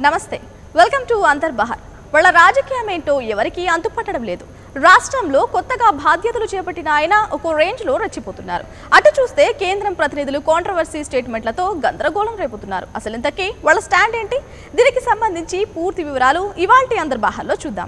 నమస్తే welcome to అంతర్బహర్ వాళ్ళ రాజకీయం ఏంటో ఎవరికీ అంతుపట్టడం లేదు రాష్ట్రంలో కొత్తగా బాధ్యతలు చేపట్టిన ఆయన ఒక రేంజ్లో రెచ్చిపోతున్నారు అటు చూస్తే కేంద్రం ప్రతినిధులు కాంట్రవర్సీ స్టేట్మెంట్లతో గందరగోళం రేపుతున్నారు అసలు ఇంతకీ వాళ్ళ స్టాండ్ ఏంటి దీనికి సంబంధించి పూర్తి వివరాలు ఇవాల్టి అంతర్బహర్లో చూద్దాం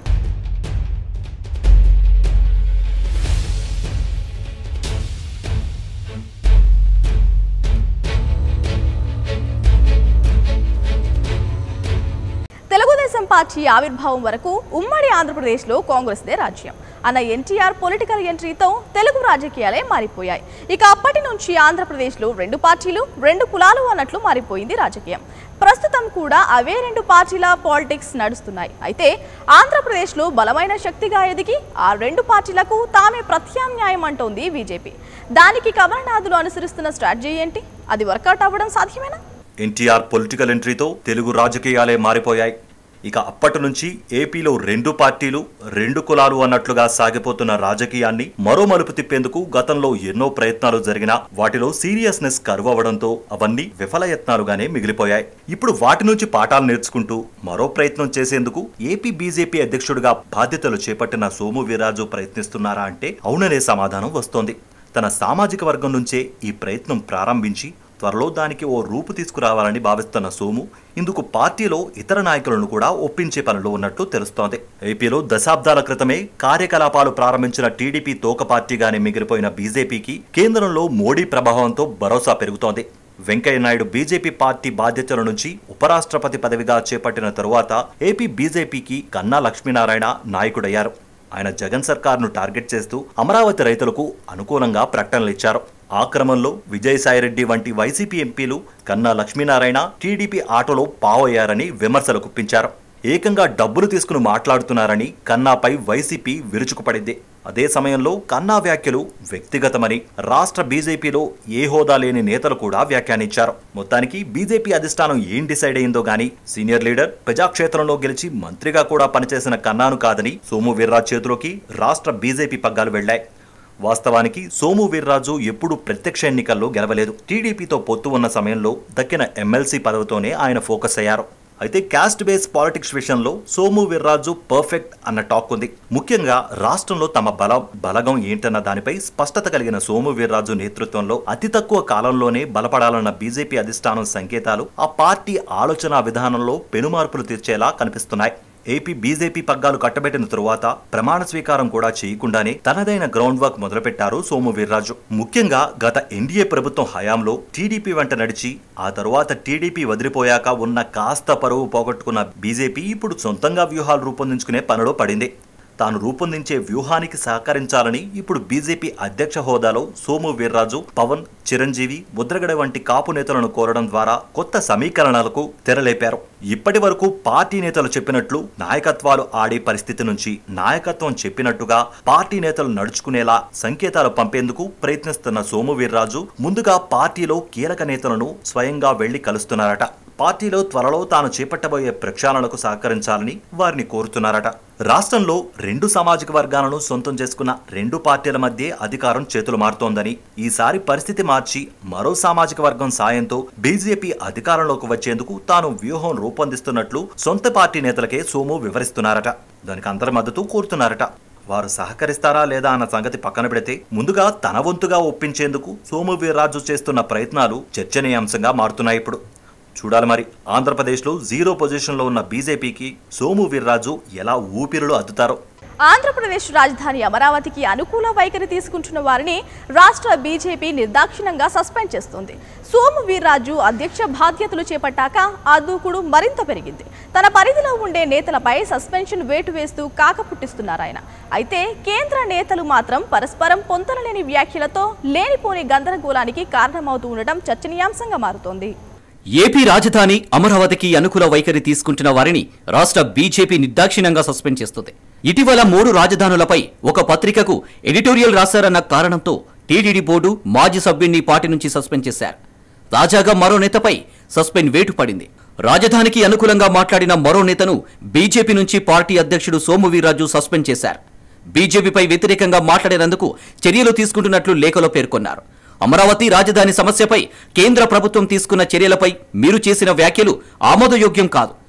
తెలుగుదేశం పార్టీ ఆవిర్భావం వరకు ఉమ్మడి ఆంధ్రప్రదేశ్లో కాంగ్రెస్దే రాజ్యం అన్న ఎన్టీఆర్ పొలిటికల్ ఎంట్రీతో తెలుగు రాజకీయాలే మారిపోయాయి ఇక అప్పటి నుంచి ఆంధ్రప్రదేశ్లో రెండు పార్టీలు రెండు కులాలు అన్నట్లు మారిపోయింది రాజకీయం ప్రస్తుతం కూడా అవే రెండు పార్టీల పాలిటిక్స్ నడుస్తున్నాయి అయితే ఆంధ్రప్రదేశ్లో బలమైన శక్తిగా ఎదిగి ఆ రెండు పార్టీలకు తామే ప్రత్యామ్నాయం అంటోంది బీజేపీ దానికి కమలనాథులు అనుసరిస్తున్న స్ట్రాటజీ ఏంటి అది వర్కౌట్ అవ్వడం సాధ్యమేనా ఎన్టీఆర్ పొలిటికల్ ఎంట్రీతో తెలుగు రాజకీయాలే మారిపోయాయి ఇక అప్పటి నుంచి ఏపీలో రెండు పార్టీలు రెండు కులాలు అన్నట్లుగా సాగిపోతున్న రాజకీయాన్ని మరో మలుపు తిప్పేందుకు గతంలో ఎన్నో ప్రయత్నాలు జరిగినా వాటిలో సీరియస్నెస్ కరువు అవడంతో అవన్నీ విఫలయత్నాలుగానే మిగిలిపోయాయి ఇప్పుడు వాటి నుంచి పాఠాలు నేర్చుకుంటూ మరో ప్రయత్నం చేసేందుకు ఏపీ బీజేపీ అధ్యక్షుడిగా బాధ్యతలు చేపట్టిన సోము వీర్రాజు ప్రయత్నిస్తున్నారా అంటే అవుననే సమాధానం వస్తోంది తన సామాజిక వర్గం నుంచే ఈ ప్రయత్నం ప్రారంభించి త్వరలో దానికి ఓ రూపు తీసుకురావాలని భావిస్తున్న సోము ఇందుకు పార్టీలో ఇతర నాయకులను కూడా ఒప్పించే పనిలో ఉన్నట్టు తెలుస్తోంది ఏపీలో దశాబ్దాల క్రితమే కార్యకలాపాలు ప్రారంభించిన టీడీపీ తోక పార్టీగానే మిగిలిపోయిన బీజేపీకి కేంద్రంలో మోడీ ప్రభావంతో భరోసా పెరుగుతోంది వెంకయ్యనాయుడు బీజేపీ పార్టీ బాధ్యతల నుంచి ఉపరాష్ట్రపతి పదవిగా చేపట్టిన తరువాత ఏపీ బీజేపీకి కన్నా లక్ష్మీనారాయణ నాయకుడయ్యారు ఆయన జగన్ సర్కార్ను టార్గెట్ చేస్తూ అమరావతి రైతులకు అనుకూలంగా ప్రకటనలు ఇచ్చారు ఆ క్రమంలో విజయసాయిరెడ్డి వంటి వైసీపీ ఎంపీలు కన్నా లక్ష్మీనారాయణ టీడీపీ ఆటోలో పావయ్యారని విమర్శలు గుప్పించారు ఏకంగా డబ్బులు తీసుకుని మాట్లాడుతున్నారని కన్నాపై వైసీపీ విరుచుకుపడింది అదే సమయంలో కన్నా వ్యాఖ్యలు వ్యక్తిగతమని రాష్ట్ర బీజేపీలో ఏ హోదా లేని నేతలు కూడా వ్యాఖ్యానించారు మొత్తానికి బీజేపీ అధిష్టానం ఏం డిసైడ్ అయిందో గానీ సీనియర్ లీడర్ ప్రజాక్షేత్రంలో గెలిచి మంత్రిగా కూడా పనిచేసిన కన్నాను కాదని సోము వీర్రాజ్ చేతిలోకి రాష్ట్ర బీజేపీ పగ్గాలు వెళ్లాయి వాస్తవానికి సోము వీర్రాజు ఎప్పుడూ ప్రత్యక్ష ఎన్నికల్లో గెలవలేదు టీడీపీతో పొత్తు ఉన్న సమయంలో దక్కిన ఎమ్మెల్సీ పదవితోనే ఆయన ఫోకస్ అయ్యారు అయితే క్యాస్ట్ బేస్ పాలిటిక్స్ విషయంలో సోము వీర్రాజు పర్ఫెక్ట్ అన్న టాక్ ఉంది ముఖ్యంగా రాష్ట్రంలో తమ బలం బలగం ఏంటన్న దానిపై స్పష్టత కలిగిన సోము వీర్రాజు నేతృత్వంలో అతి తక్కువ కాలంలోనే బలపడాలన్న బీజేపీ అధిష్టానం సంకేతాలు ఆ పార్టీ ఆలోచన విధానంలో పెనుమార్పులు తెచ్చేలా కనిపిస్తున్నాయి ఏపీ బీజేపీ పగ్గాలు కట్టబెట్టిన తరువాత ప్రమాణ స్వీకారం కూడా చేయకుండానే తనదైన గ్రౌండ్ వర్క్ మొదలుపెట్టారు సోము వీర్రాజు ముఖ్యంగా గత ఎన్డీఏ ప్రభుత్వం హయాంలో టీడీపీ వెంట నడిచి ఆ తరువాత టీడీపీ వదిలిపోయాక ఉన్న కాస్త పరువు పోగొట్టుకున్న బీజేపీ ఇప్పుడు సొంతంగా వ్యూహాలు రూపొందించుకునే పనిలో పడింది తాను రూపొందించే వ్యూహానికి సహకరించాలని ఇప్పుడు బీజేపీ అధ్యక్ష హోదాలో సోము వీర్రాజు పవన్ చిరంజీవి ముద్రగడ వంటి కాపు నేతలను కోరడం ద్వారా కొత్త సమీకరణలకు తెరలేపారు ఇప్పటి వరకు పార్టీ నేతలు చెప్పినట్లు నాయకత్వాలు ఆడే పరిస్థితి నుంచి నాయకత్వం చెప్పినట్టుగా పార్టీ నేతలు నడుచుకునేలా సంకేతాలు పంపేందుకు ప్రయత్నిస్తున్న సోము వీర్రాజు ముందుగా పార్టీలో కీలక నేతలను స్వయంగా వెళ్లి కలుస్తున్నారట పార్టీలో త్వరలో తాను చేపట్టబోయే ప్రక్షాళనకు సహకరించాలని వారిని కోరుతున్నారట రాష్ట్రంలో రెండు సామాజిక వర్గాలను సొంతం చేసుకున్న రెండు పార్టీల మధ్య అధికారం చేతులు మారుతోందని ఈసారి పరిస్థితి మార్చి మరో సామాజిక వర్గం సాయంతో బీజేపీ అధికారంలోకి వచ్చేందుకు తాను వ్యూహం రూపొందిస్తున్నట్లు సొంత పార్టీ నేతలకే సోము వివరిస్తున్నారట దానికి అందరి మద్దతు కోరుతున్నారట వారు సహకరిస్తారా లేదా అన్న సంగతి పక్కన పెడితే ముందుగా తన వంతుగా ఒప్పించేందుకు సోము వీర్రాజు చేస్తున్న ప్రయత్నాలు చర్చనీయాంశంగా మారుతున్నాయి ఇప్పుడు చూడాలి మరి ఆంధ్రప్రదేశ్లో జీరో పొజిషన్లో ఉన్న బీజేపీకి సోము వీర్రాజు ఎలా ఊపిరులు అద్దుతారో ఆంధ్రప్రదేశ్ రాజధాని అమరావతికి అనుకూల వైఖరి తీసుకుంటున్న వారిని రాష్ట్ర బీజేపీ నిర్దాక్షిణ్యంగా సస్పెండ్ చేస్తుంది సోము వీర్రాజు అధ్యక్ష బాధ్యతలు చేపట్టాక ఆ దూకుడు మరింత పెరిగింది తన పరిధిలో ఉండే నేతలపై సస్పెన్షన్ వేటు వేస్తూ కాక పుట్టిస్తున్నారు ఆయన అయితే కేంద్ర నేతలు మాత్రం పరస్పరం పొంతనలేని వ్యాఖ్యలతో లేనిపోని గందరగోళానికి కారణమవుతూ ఉండటం చర్చనీయాంశంగా మారుతోంది ఏపీ రాజధాని అమరావతికి అనుకూల వైఖరి తీసుకుంటున్న వారిని రాష్ట్ర బీజేపీ నిర్దాక్షిణ్యంగా సస్పెండ్ చేస్తుంది ఇటీవల మూడు రాజధానులపై ఒక పత్రికకు ఎడిటోరియల్ రాశారన్న కారణంతో టీడీడీ బోర్డు మాజీ సభ్యుడిని పార్టీ నుంచి సస్పెండ్ చేశారు తాజాగా మరో నేతపై సస్పెండ్ వేటు పడింది రాజధానికి అనుకూలంగా మాట్లాడిన మరో నేతను బీజేపీ నుంచి పార్టీ అధ్యక్షుడు సోము వీర్రాజు సస్పెండ్ చేశారు బీజేపీపై వ్యతిరేకంగా మాట్లాడినందుకు చర్యలు తీసుకుంటున్నట్లు లేఖలో పేర్కొన్నారు అమరావతి రాజధాని సమస్యపై కేంద్ర ప్రభుత్వం తీసుకున్న చర్యలపై మీరు చేసిన వ్యాఖ్యలు ఆమోదయోగ్యం కాదు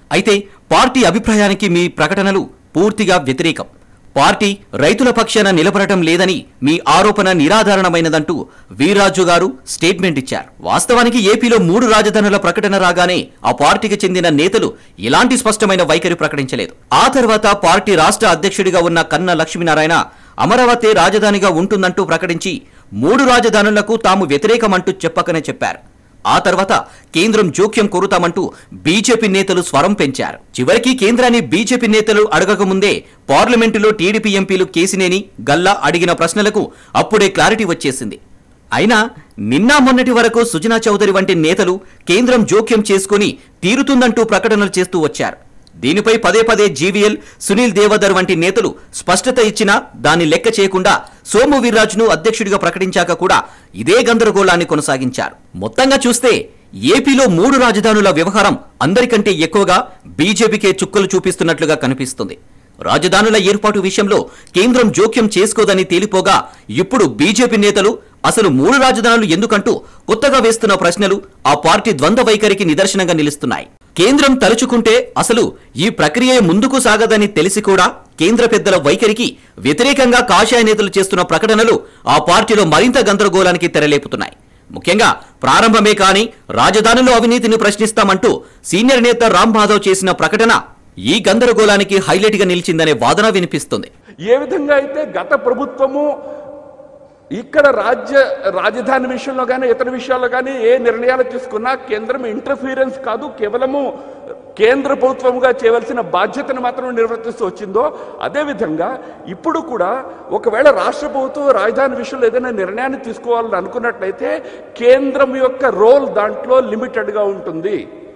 అయితే పార్టీ అభిప్రాయానికి మీ ప్రకటనలు పూర్తిగా వ్యతిరేకం పార్టీ రైతుల పక్షాన నిలబడటం లేదని మీ ఆరోపణ నిరాధారణమైనదంటూ వీర్రాజు గారు స్టేట్మెంట్ ఇచ్చారు వాస్తవానికి ఏపీలో మూడు రాజధానుల ప్రకటన రాగానే ఆ పార్టీకి చెందిన నేతలు ఎలాంటి స్పష్టమైన వైఖరి ప్రకటించలేదు ఆ తర్వాత పార్టీ రాష్ట్ర అధ్యక్షుడిగా ఉన్న కన్న లక్ష్మీనారాయణ అమరావతి రాజధానిగా ఉంటుందంటూ ప్రకటించి మూడు రాజధానులకు తాము వ్యతిరేకమంటూ చెప్పకనే చెప్పారు ఆ తర్వాత కేంద్రం జోక్యం కోరుతామంటూ బీజేపీ నేతలు స్వరం పెంచారు చివరికి కేంద్రాన్ని బీజేపీ నేతలు అడగకముందే పార్లమెంటులో టీడీపీ ఎంపీలు కేసినేని గల్లా అడిగిన ప్రశ్నలకు అప్పుడే క్లారిటీ వచ్చేసింది అయినా నిన్న మొన్నటి వరకు సుజనా చౌదరి వంటి నేతలు కేంద్రం జోక్యం చేసుకుని తీరుతుందంటూ ప్రకటనలు చేస్తూ వచ్చారు దీనిపై పదే పదే జీవీఎల్ సునీల్ దేవదర్ వంటి నేతలు స్పష్టత ఇచ్చినా దాన్ని లెక్క చేయకుండా సోము వీర్రాజును అధ్యక్షుడిగా ప్రకటించాక కూడా ఇదే గందరగోళాన్ని కొనసాగించారు మొత్తంగా చూస్తే ఏపీలో మూడు రాజధానుల వ్యవహారం అందరికంటే ఎక్కువగా బీజేపీకే చుక్కలు చూపిస్తున్నట్లుగా కనిపిస్తుంది రాజధానుల ఏర్పాటు విషయంలో కేంద్రం జోక్యం చేసుకోదని తేలిపోగా ఇప్పుడు బీజేపీ నేతలు అసలు మూడు రాజధానులు ఎందుకంటూ కొత్తగా వేస్తున్న ప్రశ్నలు ఆ పార్టీ ద్వంద్వ వైఖరికి నిదర్శనంగా నిలుస్తున్నాయి కేంద్రం తలుచుకుంటే అసలు ఈ ప్రక్రియ ముందుకు సాగదని తెలిసి కూడా కేంద్ర పెద్దల వైఖరికి వ్యతిరేకంగా కాషాయ నేతలు చేస్తున్న ప్రకటనలు ఆ పార్టీలో మరింత గందరగోళానికి తెరలేపుతున్నాయి ముఖ్యంగా ప్రారంభమే కాని రాజధానిలో అవినీతిని ప్రశ్నిస్తామంటూ సీనియర్ నేత రామ్ మాధవ్ చేసిన ప్రకటన ఈ గందరగోళానికి హైలైట్ గా నిలిచిందనే వాదన వినిపిస్తుంది ఏ విధంగా అయితే గత ప్రభుత్వము ఇక్కడ రాజ్య రాజధాని విషయంలో కానీ ఇతర విషయాల్లో కానీ ఏ నిర్ణయాలు తీసుకున్నా కేంద్రం ఇంటర్ఫీరెన్స్ కాదు కేవలము కేంద్ర ప్రభుత్వముగా చేయవలసిన బాధ్యతను మాత్రం నిర్వర్తిస్తూ వచ్చిందో అదేవిధంగా ఇప్పుడు కూడా ఒకవేళ రాష్ట్ర ప్రభుత్వం రాజధాని విషయంలో ఏదైనా నిర్ణయాన్ని తీసుకోవాలని అనుకున్నట్లయితే కేంద్రం యొక్క రోల్ దాంట్లో లిమిటెడ్గా ఉంటుంది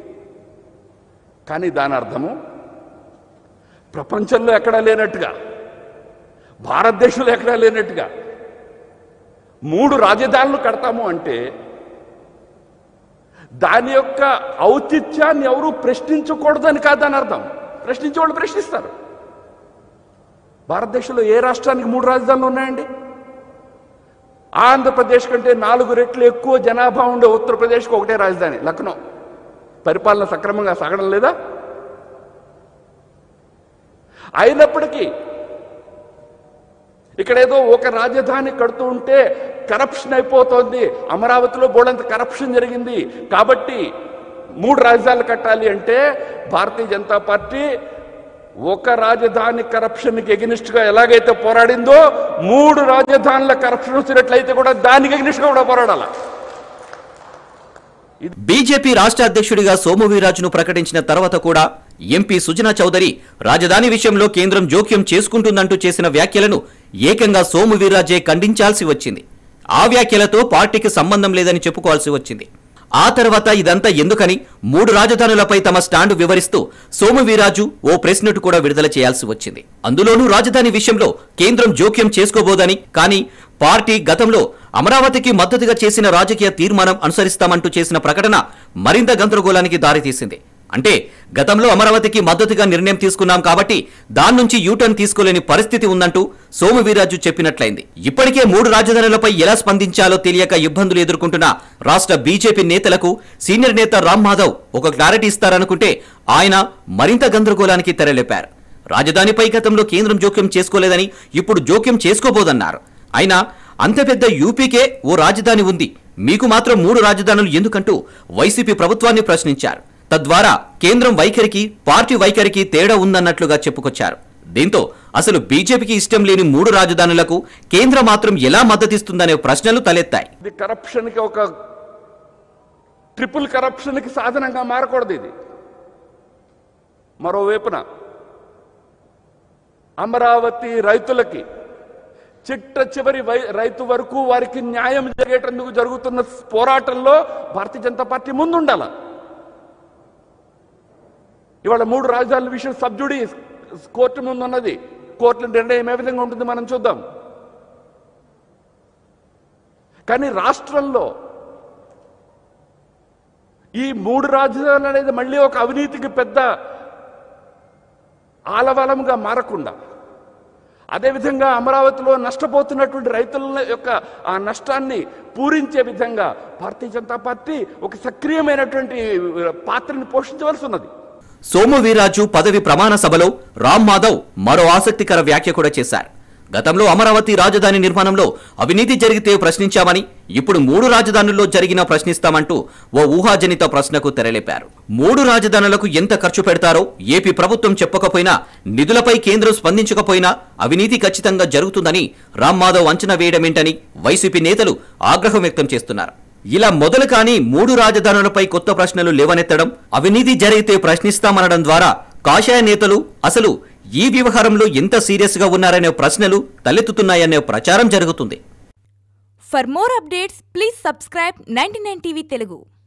కానీ దాని అర్థము ప్రపంచంలో ఎక్కడా లేనట్టుగా భారతదేశంలో ఎక్కడా లేనట్టుగా మూడు రాజధానులు కడతాము అంటే దాని యొక్క ఔచిత్యాన్ని ఎవరు ప్రశ్నించకూడదని కాదని అర్థం ప్రశ్నించే వాళ్ళు ప్రశ్నిస్తారు భారతదేశంలో ఏ రాష్ట్రానికి మూడు రాజధానులు ఉన్నాయండి ఆంధ్రప్రదేశ్ కంటే నాలుగు రెట్లు ఎక్కువ జనాభా ఉండే ఉత్తరప్రదేశ్కి ఒకటే రాజధాని లక్నో పరిపాలన సక్రమంగా సాగడం లేదా అయినప్పటికీ ఇక్కడ ఏదో ఒక రాజధాని కడుతూ ఉంటే కరప్షన్ అయిపోతోంది అమరావతిలో బోడంత కరప్షన్ జరిగింది కాబట్టి మూడు రాజధానులు కట్టాలి అంటే భారతీయ జనతా పార్టీ ఒక రాజధాని కరప్షన్కి ఎగినిస్ట్ గా ఎలాగైతే పోరాడిందో మూడు రాజధానుల కరప్షన్ వచ్చినట్లయితే కూడా దానికి ఎగినిస్ట్ గా కూడా పోరాడాల బీజేపీ రాష్ట్ర అధ్యక్షుడిగా సోము వీర్రాజును ప్రకటించిన తర్వాత కూడా ఎంపీ సుజనా చౌదరి రాజధాని విషయంలో కేంద్రం జోక్యం చేసుకుంటుందంటూ చేసిన వ్యాఖ్యలను ఏకంగా సోము వీర్రాజే ఖండించాల్సి వచ్చింది ఆ వ్యాఖ్యలతో పార్టీకి సంబంధం లేదని చెప్పుకోవాల్సి వచ్చింది ఆ తర్వాత ఇదంతా ఎందుకని మూడు రాజధానులపై తమ స్టాండు వివరిస్తూ సోము వీరాజు ఓ ప్రెస్ నోట్ కూడా విడుదల చేయాల్సి వచ్చింది అందులోనూ రాజధాని విషయంలో కేంద్రం జోక్యం చేసుకోబోదని కానీ పార్టీ గతంలో అమరావతికి మద్దతుగా చేసిన రాజకీయ తీర్మానం అనుసరిస్తామంటూ చేసిన ప్రకటన మరింత గందరగోళానికి దారితీసింది అంటే గతంలో అమరావతికి మద్దతుగా నిర్ణయం తీసుకున్నాం కాబట్టి దాని నుంచి యూటర్న్ తీసుకోలేని పరిస్థితి ఉందంటూ సోము వీర్రాజు చెప్పినట్లయింది ఇప్పటికే మూడు రాజధానులపై ఎలా స్పందించాలో తెలియక ఇబ్బందులు ఎదుర్కొంటున్న రాష్ట్ర బీజేపీ నేతలకు సీనియర్ నేత రామ్ మాధవ్ ఒక క్లారిటీ ఇస్తారనుకుంటే ఆయన మరింత గందరగోళానికి తెరలేపారు రాజధానిపై గతంలో కేంద్రం జోక్యం చేసుకోలేదని ఇప్పుడు జోక్యం చేసుకోబోదన్నారు అయినా అంత పెద్ద యూపీకే ఓ రాజధాని ఉంది మీకు మాత్రం మూడు రాజధానులు ఎందుకంటూ వైసీపీ ప్రభుత్వాన్ని ప్రశ్నించారు తద్వారా కేంద్రం వైఖరికి పార్టీ వైఖరికి తేడా ఉందన్నట్లుగా చెప్పుకొచ్చారు దీంతో అసలు బీజేపీకి ఇష్టం లేని మూడు రాజధానులకు కేంద్రం మాత్రం ఎలా మద్దతిస్తుందనే ప్రశ్నలు తలెత్తాయి ఇది కరప్షన్కి ఒక ట్రిపుల్ కరప్షన్కి సాధనంగా మారకూడదు ఇది మరోవైపున అమరావతి రైతులకి చిట్ట చివరి వై- రైతు వరకు వారికి న్యాయం జరిగేటందుకు జరుగుతున్న పోరాటంలో భారతీయ జనతా పార్టీ ముందుండాల ఇవాళ మూడు రాజధానుల విషయం సబ్జుడి కోర్టు ముందు ఉన్నది కోర్టు నిర్ణయం ఏ విధంగా ఉంటుంది మనం చూద్దాం కానీ రాష్ట్రంలో ఈ మూడు రాజధానులు అనేది మళ్ళీ ఒక అవినీతికి పెద్ద ఆలవలంగా మారకుండా అదేవిధంగా అమరావతిలో నష్టపోతున్నటువంటి రైతుల యొక్క ఆ నష్టాన్ని పూరించే విధంగా భారతీయ జనతా పార్టీ ఒక సక్రియమైనటువంటి పాత్రని పోషించవలసి ఉన్నది సోము వీర్రాజు పదవి ప్రమాణ సభలో రామ్ మాధవ్ మరో ఆసక్తికర వ్యాఖ్య కూడా చేశారు గతంలో అమరావతి రాజధాని నిర్మాణంలో అవినీతి జరిగితే ప్రశ్నించామని ఇప్పుడు మూడు రాజధానుల్లో జరిగినా ప్రశ్నిస్తామంటూ ఓ ఊహాజనిత ప్రశ్నకు తెరలేపారు మూడు రాజధానులకు ఎంత ఖర్చు పెడతారో ఏపీ ప్రభుత్వం చెప్పకపోయినా నిధులపై కేంద్రం స్పందించకపోయినా అవినీతి ఖచ్చితంగా జరుగుతుందని రామ్ మాధవ్ అంచనా వేయడమేంటని వైసీపీ నేతలు ఆగ్రహం వ్యక్తం చేస్తున్నారు ఇలా మొదలు కాని మూడు రాజధానులపై కొత్త ప్రశ్నలు లేవనెత్తడం అవినీతి జరిగితే ప్రశ్నిస్తామనడం ద్వారా కాషాయ నేతలు అసలు ఈ వ్యవహారంలో ఎంత సీరియస్ గా ఉన్నారనే ప్రశ్నలు తలెత్తుతున్నాయనే ప్రచారం జరుగుతుంది For more updates, please subscribe 99 TV Telugu.